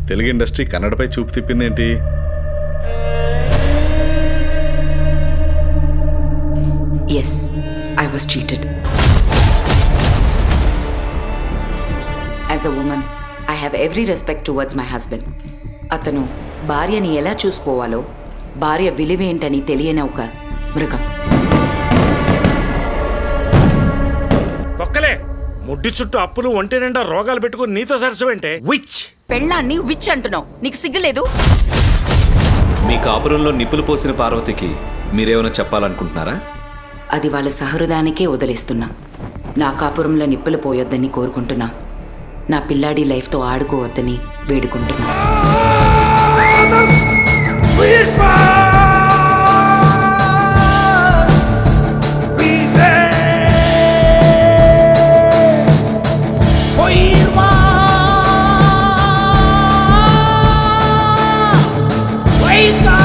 Telugu industry కన్నడపై చూపు తిప్పిందేంటి yes I was cheated as a woman I have every respect towards my husband అతను భార్యని ఎలా చూసుకోవాలో భార్య విలువేంటని తెలియని ఒక మృగం ఒక్కలే ముడ్డి చుట్టూ అప్పులు ఒంటి నిండా రోగాలు పెట్టుకుని నీతో సరసమేంటే విచ్ పెళ్ళాన్ని విచ్ అంటున్నావు నీకు సిగ్గులేదు మీ కాపురంలో నిప్పులు పోసిన పార్వతికి మీరేమైనా చెప్పాలనుకుంటున్నారా అది వాళ్ళ సహృదానికే వదిలేస్తున్నా నా కాపురంలో నిప్పులు పోయొద్దని కోరుకుంటున్నా నా పిల్లాడి లైఫ్తో ఆడుకోవద్దని వేడుకుంటున్నా Wake up!